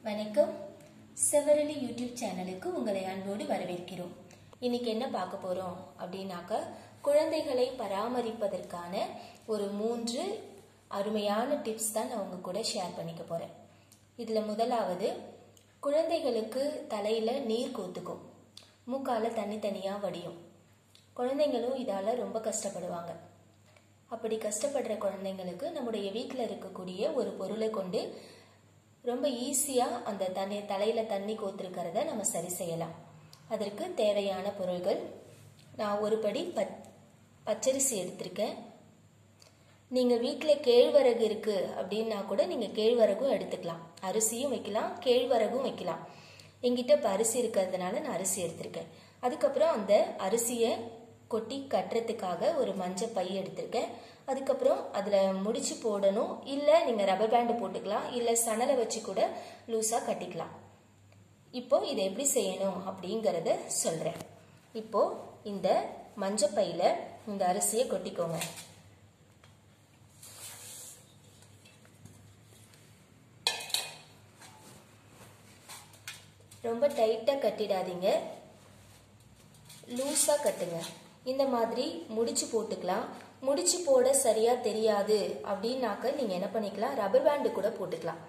வணக்கம் செவரளி யூடியூப் சேனலுக்கு உங்களை அன்போடு வரவேற்கிறோம் இன்னைக்கு என்ன பார்க்க போறோம் அப்படின்னாக்க குழந்தைகளை பராமரிப்பதற்கான ஒரு மூன்று அருமையான டிப்ஸ் தான் நான் உங்க கூட ஷேர் பண்ணிக்க போறேன் இதுல முதலாவது குழந்தைகளுக்கு தலையில நீர் கூத்துக்கும் மூக்கால தண்ணி தனியா வடியும் குழந்தைங்களும் இதால ரொம்ப கஷ்டப்படுவாங்க அப்படி கஷ்டப்படுற குழந்தைங்களுக்கு நம்முடைய வீட்டில் இருக்கக்கூடிய ஒரு பொருளை கொண்டு ரொம்ப ஈஸியாக அந்த தண்ணி தலையில் தண்ணி கோத்திருக்கிறத நம்ம சரி செய்யலாம் அதற்கு தேவையான பொருள்கள் நான் ஒரு படி பச் பச்சரிசி எடுத்திருக்கேன் நீங்கள் வீட்டில் கேழ்வரகு இருக்குது அப்படின்னா கூட நீங்கள் கேழ்வரகும் எடுத்துக்கலாம் அரிசியும் வைக்கலாம் கேழ்வரகும் வைக்கலாம் எங்கிட்ட இப்போ அரிசி இருக்கிறதுனால நான் அரிசி எடுத்திருக்கேன் அதுக்கப்புறம் அந்த அரிசியை கொட்டி கட்டுறதுக்காக ஒரு மஞ்சள் பை எடுத்திருக்கேன் அதுக்கப்புறம் அதில் முடிச்சு போடணும் இல்லை நீங்கள் ரப்பர் பேண்டு போட்டுக்கலாம் இல்லை சணலை வச்சு கூட லூஸாக கட்டிக்கலாம் இப்போ இதை எப்படி செய்யணும் அப்படிங்கிறத சொல்கிறேன் இப்போ இந்த மஞ்சள் பையில் இந்த அரிசியை கொட்டிக்கோங்க ரொம்ப டைட்டாக கட்டிடாதீங்க லூஸாக கட்டுங்க இந்த மாதிரி முடிச்சு போட்டுக்கலாம் முடிச்சு போட சரியா தெரியாது அப்படின்னாக்க நீங்க என்ன பண்ணிக்கலாம் ரப்பர் பேண்டு கூட போட்டுக்கலாம்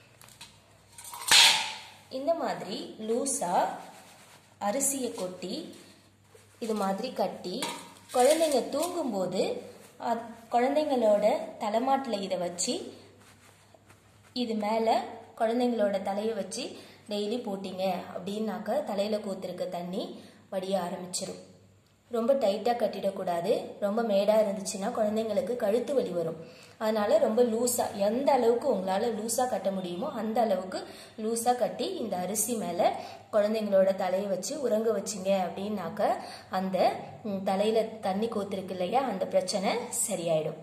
இந்த மாதிரி லூஸா அரிசியை கொட்டி இது மாதிரி கட்டி குழந்தைங்க தூங்கும்போது அ- குழந்தைங்களோட தலைமாட்டில் இதை வச்சு இது மேலே குழந்தைங்களோட தலையை வச்சு டெய்லி போட்டிங்க அப்படின்னாக்க தலையில் கூத்திருக்க தண்ணி வடிய ஆரம்பிச்சிடும் ரொம்ப டைட்டாக கட்டிடக்கூடாது ரொம்ப மேடாக இருந்துச்சுன்னா குழந்தைங்களுக்கு கழுத்து வலி வரும் அதனால ரொம்ப லூஸாக எந்த அளவுக்கு உங்களால் லூஸாக கட்ட முடியுமோ அந்த அளவுக்கு லூஸாக கட்டி இந்த அரிசி மேலே குழந்தைங்களோட தலையை வச்சு உறங்க வச்சிங்க அப்படின்னாக்க அந்த ம், தலையில தண்ணி கோத்திருக்கு இல்லையா அந்த பிரச்சனை சரியாயிடும்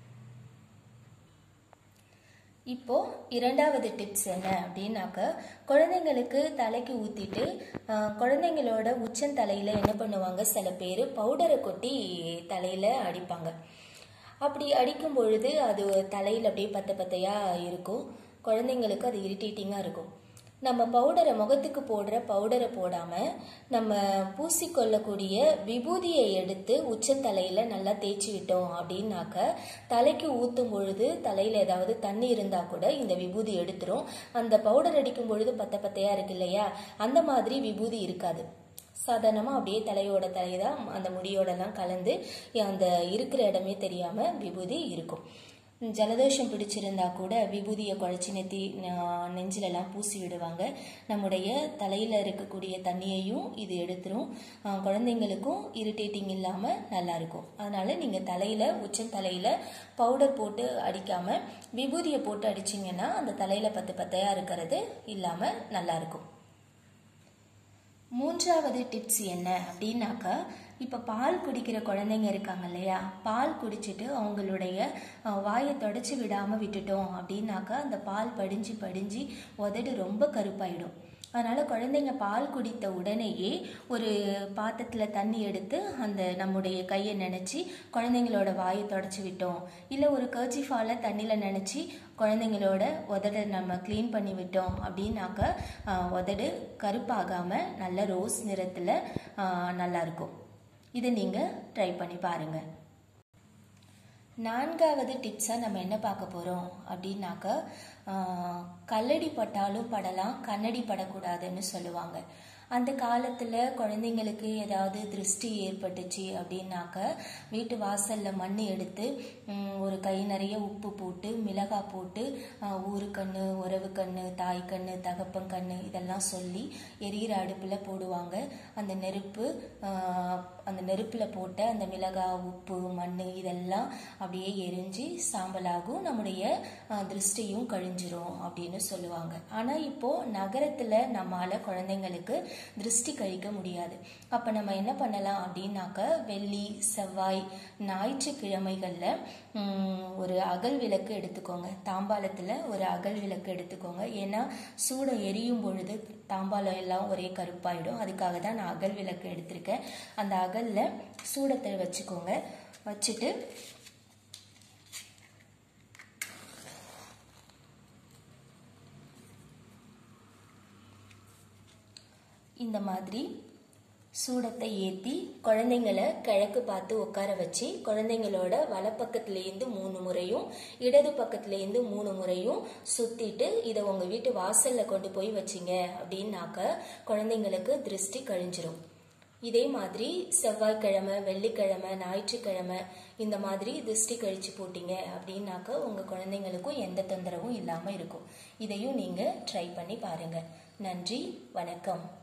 இப்போ இரண்டாவது டிப்ஸ் என்ன அப்படின்னாக்க குழந்தைங்களுக்கு தலைக்கு ஊத்திட்டு ஆஹ், குழந்தைங்களோட உச்சந்தலையில என்ன பண்ணுவாங்க சில பேர் பவுடரை கொட்டி தலையில அடிப்பாங்க அப்படி அடிக்கும் பொழுது அது தலையில அப்படியே பத்த பத்தையா இருக்கும் குழந்தைங்களுக்கு அது இரிட்டேட்டிங்காக இருக்கும் நம்ம பவுடரை முகத்துக்கு போடுற பவுடரை போடாம நம்ம பூசிக்கொள்ளக்கூடிய விபூதியை எடுத்து உச்சந்தலையில நல்லா தேய்ச்சி விட்டோம் அப்படின்னாக்க தலைக்கு ஊத்தும் பொழுது தலையில ஏதாவது தண்ணி இருந்தா கூட இந்த விபூதி எடுத்துரும் அந்த பவுடர் அடிக்கும் பொழுது பத்த பத்தையா இருக்கு இல்லையா அந்த மாதிரி விபூதி இருக்காது சாதாரணமாக அப்படியே தலையோட தலைதான் அந்த முடியோடலாம் கலந்து அந்த இருக்கிற இடமே தெரியாம விபூதி இருக்கும் ஜலதோஷம் பிடிச்சிருந்தா கூட விபூதியை குழச்சி நெத்தி நா- நெஞ்சிலெல்லாம் பூசி விடுவாங்க நம்முடைய தலையில் இருக்கக்கூடிய தண்ணியையும் இது எடுத்துரும் ஆஹ் குழந்தைங்களுக்கும் இரிட்டேட்டிங் இல்லாமல் நல்லா இருக்கும் அதனால நீங்கள் தலையில் உச்சம் தலையில் பவுடர் போட்டு அடிக்காம விபூதியை போட்டு அடிச்சிங்கன்னா அந்த தலையில் பத்து பத்தையாக இருக்கிறது இல்லாமல் நல்லா இருக்கும் மூன்றாவது டிப்ஸ் என்ன அப்படின்னாக்கா இப்போ பால் குடிக்கிற குழந்தைங்க இருக்காங்க இல்லையா பால் குடிச்சிட்டு அவங்களுடைய அஹ், வாயை தொடச்சி விடாமல் விட்டுட்டோம் அப்படின்னாக்கா அந்த பால் படிஞ்சு படிஞ்சு உதடு ரொம்ப கருப்பாயிடும் அதனால குழந்தைங்க பால் குடித்த உடனேயே ஒரு பாத்திரத்தில் தண்ணி எடுத்து அந்த நம்முடைய கையை நினச்சி குழந்தைங்களோட வாயை தொடச்சி விட்டோம் இல்லை ஒரு கர்ச்சிஃபால தண்ணியில் நினச்சி குழந்தைங்களோட உதடை நம்ம க்ளீன் பண்ணி விட்டோம் அப்படின்னாக்க ஆஹ், உதடு கருப்பாகாமல் நல்ல ரோஸ் நிறத்தில் நல்லா இருக்கும் இதை நீங்கள் ட்ரை பண்ணி பாருங்கள் நான்காவது டிப்ஸாக நம்ம என்ன பார்க்க போகிறோம் அப்படின்னாக்க ஆஹ், கல்லடி பட்டாலும் படலாம் கண்ணடி படக்கூடாதுன்னு சொல்லுவாங்க அந்த காலத்தில் குழந்தைங்களுக்கு ஏதாவது திருஷ்டி ஏற்பட்டுச்சு அப்படின்னாக்க வீட்டு வாசலில் மண் எடுத்து ம், ஒரு கை நிறைய உப்பு போட்டு மிளகாய் போட்டு ஆஹ், ஊருக்கண்ணு உறவு கண்ணு தாய் கண்ணு தகப்பன் கண்ணு இதெல்லாம் சொல்லி எரியிற அடுப்பில் போடுவாங்க அந்த நெருப்பு ஆஹ், அந்த நெருப்பில் போட்ட அந்த மிளகாய் உப்பு மண் இதெல்லாம் அப்படியே எரிஞ்சு சாம்பலாகும் நம்முடைய ஆஹ், திருஷ்டியும் கழிஞ்சிரும் அப்படின்னு சொல்லுவாங்க ஆனால் இப்போ நகரத்தில் நம்மால குழந்தைங்களுக்கு திருஷ்டி கழிக்க முடியாது அப்போ நம்ம என்ன பண்ணலாம் அப்படின்னாக்க வெள்ளி செவ்வாய் ஞாயிற்றுக்கிழமைகளில் ம், ஒரு அகல் விளக்கு எடுத்துக்கோங்க தாம்பாளத்தில் ஒரு அகல் விளக்கு எடுத்துக்கோங்க ஏன்னா சூடம் எரியும் பொழுது தாம்பாளம் எல்லாம் ஒரே கருப்பாயிடும் அதுக்காக தான் நான் அகல் விளக்கு எடுத்திருக்கேன் அந்த அகலில் சூடத்தை வச்சுக்கோங்க வச்சுட்டு இந்த மாதிரி சூடத்தை ஏற்றி குழந்தைங்களை கிழக்கு பார்த்து உட்கார வச்சு குழந்தைங்களோட வலப்பக்கத்துலேருந்து மூணு முறையும் இடது பக்கத்துலேருந்து மூணு முறையும் சுற்றிட்டு இதை உங்கள் வீட்டு வாசலில் கொண்டு போய் வச்சிங்க அப்படின்னாக்க குழந்தைங்களுக்கு திருஷ்டி கழிஞ்சிரும் இதே மாதிரி செவ்வாய்க்கிழமை வெள்ளிக்கிழமை ஞாயிற்றுக்கிழமை இந்த மாதிரி திருஷ்டி கழிச்சு போட்டீங்க அப்படின்னாக்க உங்கள் குழந்தைங்களுக்கும் எந்த தொந்தரவும் இல்லாமல் இருக்கும் இதையும் நீங்கள் ட்ரை பண்ணி பாருங்கள் நன்றி வணக்கம்